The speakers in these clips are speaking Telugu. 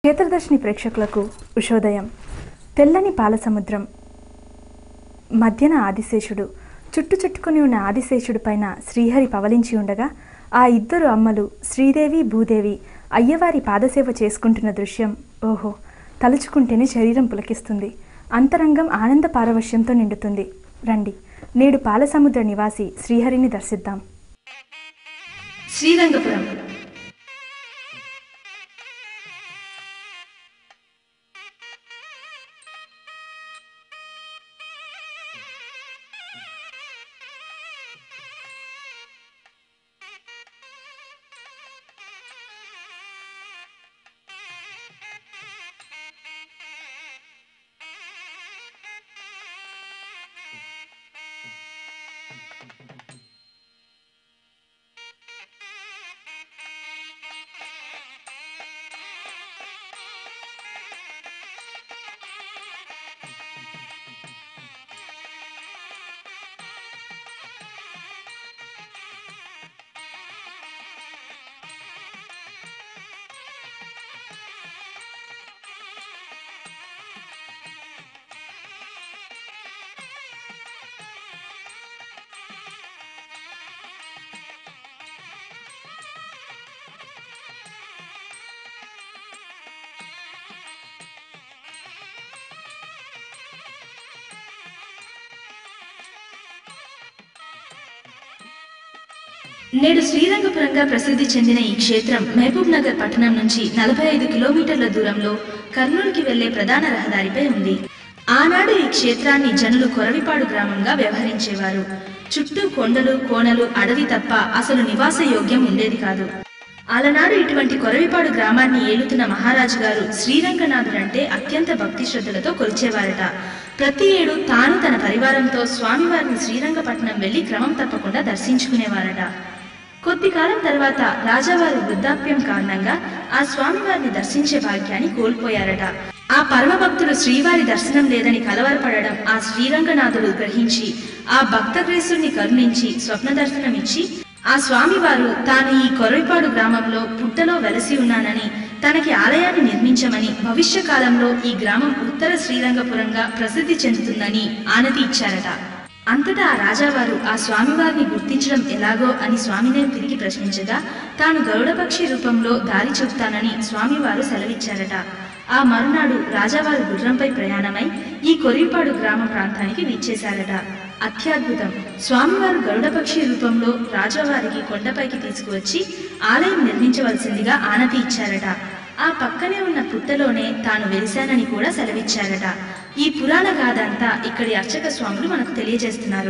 క్షేత్రదర్శిని ప్రేక్షకులకు ఉషోదయం తెల్లని పాల సముద్రం మధ్యన ఆదిశేషుడు చుట్టు చుట్టుకొని ఉన్న ఆదిశేషుడి పైన శ్రీహరి పవలించి ఉండగా ఆ ఇద్దరు అమ్మలు శ్రీదేవి భూదేవి అయ్యవారి పాదసేవ చేసుకుంటున్న దృశ్యం ఓహో తలుచుకుంటేనే శరీరం పులకిస్తుంది అంతరంగం ఆనంద పారవశ్యంతో నిండుతుంది రండి నేడు పాలసముద్ర నివాసి శ్రీహరిని దర్శిద్దాం శ్రీరంగపురం నేడు శ్రీరంగపురంగా ప్రసిద్ధి చెందిన ఈ క్షేత్రం మహబూబ్ నగర్ పట్టణం నుంచి నలభై ఐదు కిలోమీటర్ల దూరంలో కర్నూలుకి వెళ్లే ప్రధాన రహదారిపై ఉంది ఆనాడు ఈ క్షేత్రాన్ని జనులు కొరవిపాడు గ్రామంగా వ్యవహరించేవారు చుట్టూ కొండలు కోనలు అడవి తప్ప అసలు నివాస యోగ్యం ఉండేది కాదు అలనాడు ఇటువంటి కొరవిపాడు గ్రామాన్ని ఏలుతున్న మహారాజు గారు శ్రీరంగనాథుడంటే అత్యంత భక్తి శ్రద్ధలతో కొలిచేవారట ప్రతి ఏడు తాను తన పరివారంతో స్వామివారిని శ్రీరంగపట్నం వెళ్లి క్రమం తప్పకుండా దర్శించుకునేవారట కొద్ది కాలం తర్వాత రాజావారి వృద్ధాప్యం కారణంగా ఆ స్వామివారిని దర్శించే భాగ్యాన్ని కోల్పోయారట ఆ పరమభక్తుడు శ్రీవారి దర్శనం లేదని కలవరపడడం ఆ శ్రీరంగనాథుడు గ్రహించి ఆ భక్తగ్రేసుని కరుణించి స్వప్న దర్శనమిచ్చి ఆ స్వామివారు తాను ఈ కొరవిపాడు గ్రామంలో పుట్టలో వెలసి ఉన్నానని తనకి ఆలయాన్ని నిర్మించమని భవిష్య కాలంలో ఈ గ్రామం ఉత్తర శ్రీరంగపురంగా ప్రసిద్ధి చెందుతుందని ఆనతి ఇచ్చారట అంతటా ఆ రాజావారు ఆ స్వామివారిని గుర్తించడం ఎలాగో అని స్వామినే తిరిగి ప్రశ్నించగా తాను గరుడపక్షి రూపంలో దారి చెబుతానని స్వామివారు సెలవిచ్చారట ఆ మరునాడు రాజావారు గుర్రంపై ప్రయాణమై ఈ కొరిపాడు గ్రామ ప్రాంతానికి విచ్చేశారట అత్యద్భుతం స్వామివారు గరుడపక్షి రూపంలో రాజావారికి కొండపైకి తీసుకువచ్చి ఆలయం నిర్మించవలసిందిగా ఆనతి ఇచ్చారట ఆ పక్కనే ఉన్న పుట్టలోనే తాను వెలిశానని కూడా సెలవిచ్చారట ఈ పురాణ గాథ అంతా ఇక్కడి అర్చక స్వాములు మనకు తెలియజేస్తున్నారు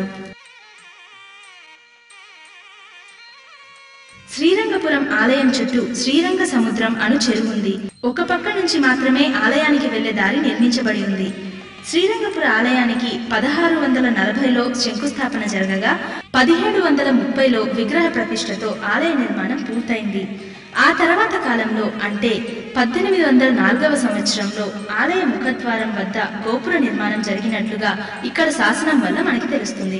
శ్రీరంగపురం ఆలయం చుట్టూ శ్రీరంగ సముద్రం అను చెరువు ఉంది ఒక పక్క నుంచి మాత్రమే ఆలయానికి వెళ్లే దారి నిర్మించబడి ఉంది శ్రీరంగపుర ఆలయానికి పదహారు వందల నలభైలో శంకుస్థాపన జరగగా పదిహేడు వందల ముప్పైలో విగ్రహ ప్రతిష్టతో ఆలయ నిర్మాణం పూర్తయింది ఆ తర్వాత కాలంలో అంటే పద్దెనిమిది వందల నాలుగవ సంవత్సరంలో ఆలయ ముఖద్వారం వద్ద గోపుర నిర్మాణం జరిగినట్లుగా ఇక్కడ శాసనం వల్ల మనకి తెలుస్తుంది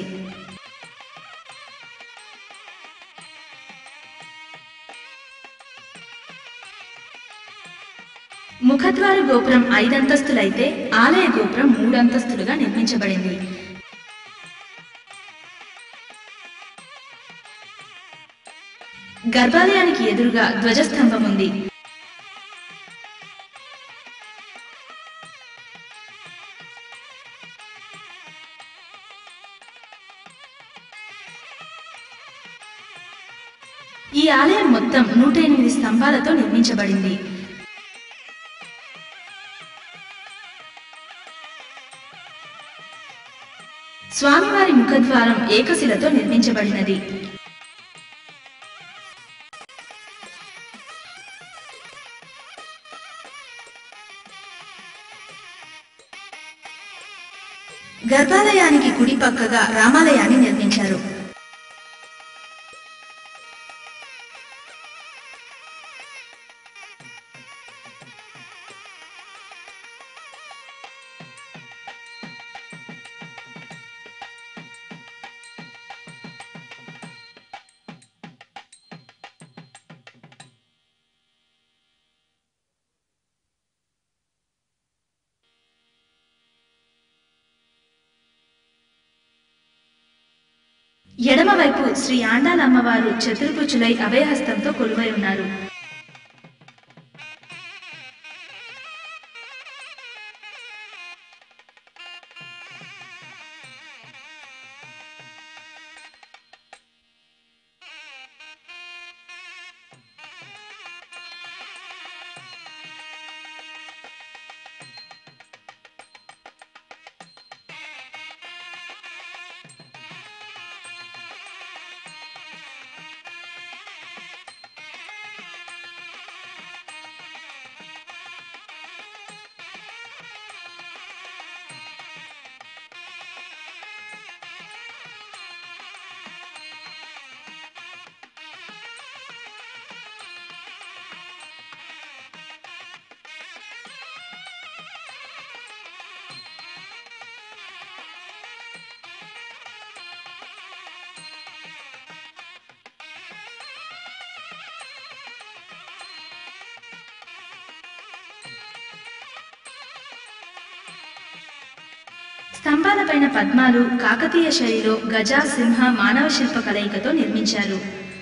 ముఖద్వార గోపురం ఐదంతస్తులైతే ఆలయ గోపురం మూడు అంతస్తులుగా నిర్మించబడింది గర్భాలయానికి ఎదురుగా ధ్వజస్తంభం ఉంది ఈ ఆలయం మొత్తం నూట ఎనిమిది స్తంభాలతో నిర్మించబడింది స్వామివారి ముఖద్వారం ఏకశిలతో నిర్మించబడినది గర్భాలయానికి కుడి పక్కగా రామాలయాన్ని నిర్మించారు ఎడమవైపు శ్రీ ఆండాల అమ్మవారు చతుర్భుజులై అభయహస్తంతో కొలువై ఉన్నారు స్తంభాలపైన పద్మాలు కాకతీయ శైలిలో గజ సింహ మానవ శిల్ప కలయికతో నిర్మించారు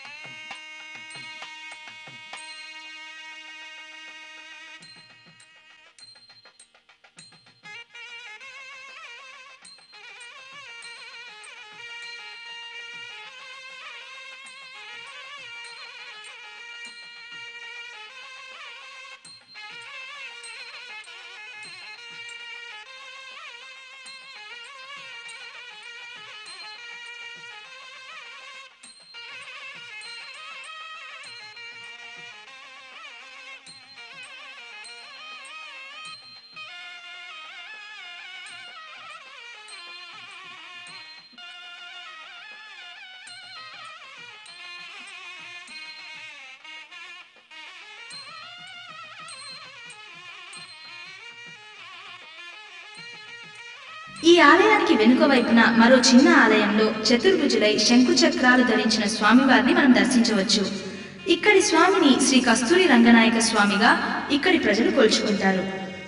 ఈ ఆలయానికి వెనుక వైపున మరో చిన్న ఆలయంలో చతుర్భుజులై శంకు చక్రాలు ధరించిన స్వామివారిని మనం దర్శించవచ్చు ఇక్కడి స్వామిని శ్రీ కస్తూరి రంగనాయక స్వామిగా ఇక్కడి ప్రజలు కొలుచుకుంటారు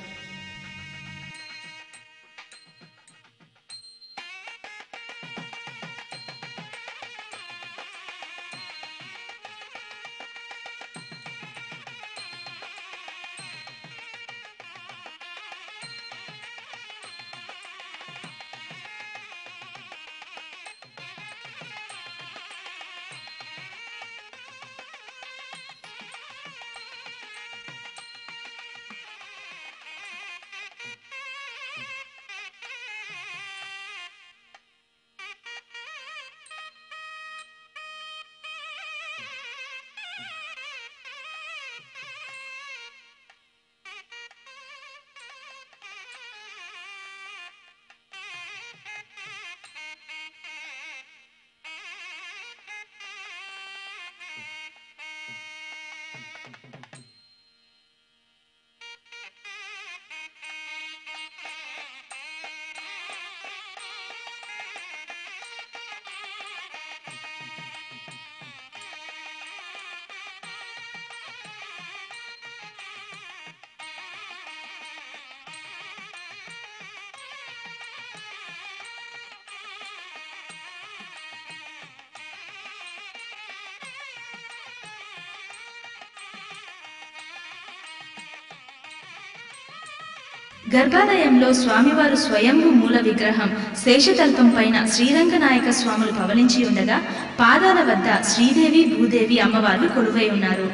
గర్భాలయంలో స్వామివారు స్వయంభు మూల విగ్రహం శేషతల్పం పైన శ్రీరంగనాయక స్వాములు పవలించి ఉండగా పాదాల వద్ద శ్రీదేవి భూదేవి అమ్మవార్లు కొలువై ఉన్నారు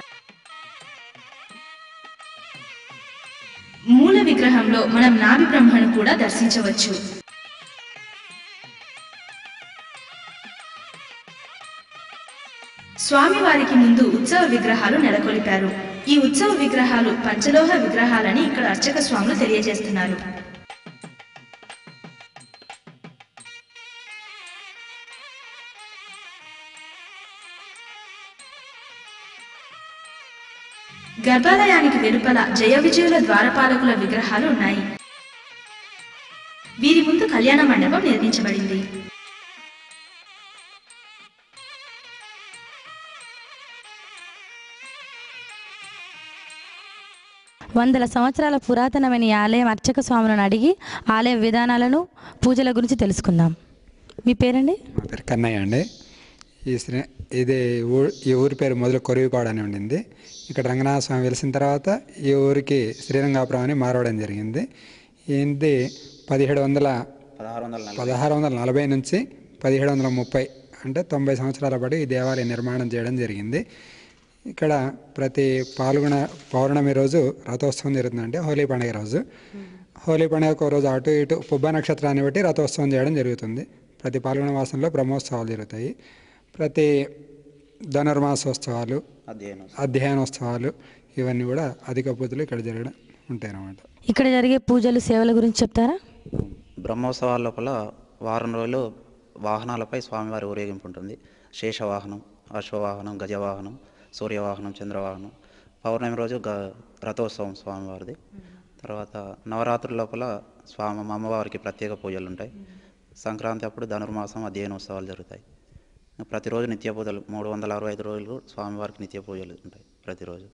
మూల విగ్రహంలో మనం నాభి బ్రహ్మను కూడా దర్శించవచ్చు స్వామివారికి ముందు ఉత్సవ విగ్రహాలు నెలకొల్పారు ఈ ఉత్సవ విగ్రహాలు పంచలోహ విగ్రహాలని ఇక్కడ అర్చక స్వాములు తెలియజేస్తున్నారు గర్భాలయానికి వెలుపల జయ విజయుల ద్వారపాలకుల విగ్రహాలు ఉన్నాయి వీరి ముందు కళ్యాణ మండపం నిర్మించబడింది వందల సంవత్సరాల పురాతనమైన ఈ ఆలయం అర్చక స్వాములను అడిగి ఆలయ విధానాలను పూజల గురించి తెలుసుకుందాం మీ పేరండి మా పేరు కన్నయ్య అండి ఈ శ్రీ ఇది ఊ ఈ ఊరి పేరు మొదలు కొరివిపాడు అని ఉండింది ఇక్కడ రంగనాథ స్వామి వెలిసిన తర్వాత ఈ ఊరికి శ్రీరంగాపురం అని మారవడం జరిగింది ఇది పదిహేడు వందల పదహారు వందల నలభై పదహారు వందల నలభై నుంచి పదిహేడు వందల ముప్పై అంటే తొంభై సంవత్సరాల పాటు ఈ దేవాలయ నిర్మాణం చేయడం జరిగింది ఇక్కడ ప్రతి పాల్గొన పౌర్ణమి రోజు రథోత్సవం జరుగుతుందంటే హోలీ పండుగ రోజు హోలీ పండుగ రోజు అటు ఇటు పుబ్బ నక్షత్రాన్ని బట్టి రథోత్సవం చేయడం జరుగుతుంది ప్రతి పాల్గొన మాసంలో బ్రహ్మోత్సవాలు జరుగుతాయి ప్రతి ధనుర్మాసోత్సవాలు అధ్యయనం అధ్యయనోత్సవాలు ఇవన్నీ కూడా అధిక పూజలు ఇక్కడ జరగడం ఉంటాయి అన్నమాట ఇక్కడ జరిగే పూజలు సేవల గురించి చెప్తారా బ్రహ్మోత్సవాల లోపల వారం రోజులు వాహనాలపై స్వామివారి ఊరేగింపు ఉంటుంది శేషవాహనం అశ్వవాహనం గజవాహనం సూర్యవాహనం చంద్రవాహనం పౌర్ణమి రోజు గ రథోత్సవం స్వామివారిది తర్వాత నవరాత్రుల లోపల స్వామి అమ్మవారికి ప్రత్యేక పూజలు ఉంటాయి సంక్రాంతి అప్పుడు ధనుర్మాసం అధ్యయనోత్సవాలు జరుగుతాయి ప్రతిరోజు నిత్య పూజలు మూడు వందల అరవై ఐదు రోజులు స్వామివారికి నిత్య పూజలు ఉంటాయి ప్రతిరోజు